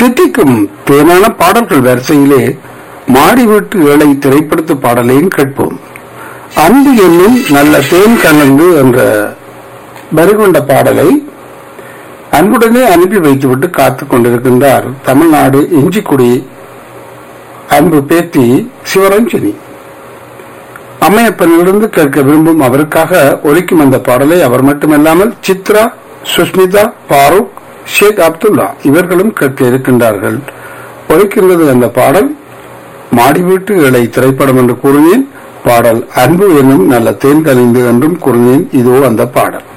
தித்திக்கும் தேனான பாடல்கள் வரிசையிலே மாடி வீட்டு ஏழை திரைப்படத்து பாடலையும் கேட்போம் அன்பு என்னும் நல்ல தேன் கலந்து என்ற வரிகொண்ட பாடலை அன்புடனே அனுப்பி வைத்துவிட்டு காத்துக் கொண்டிருக்கின்றார் தமிழ்நாடு இஞ்சிக்குடி அன்பு பேத்தி சிவரஞ்சனி அம்மையப்பனிலிருந்து கேட்க விரும்பும் அவருக்காக ஒலிக்கும் அந்த பாடலை அவர் மட்டுமல்லாமல் சித்ரா சுஷ்மிதா பாரூக் ஷேக் அப்துல்லா இவர்களும் கேட்க இருக்கின்றார்கள் ஒலிக்கின்றது அந்த பாடல் மாடி வீட்டு இலை திரைப்படம் என்று கூறினேன் பாடல் அன்பு என்னும் நல்ல தேன் கலிந்து என்றும் கூறினேன் இதோ அந்த பாடல்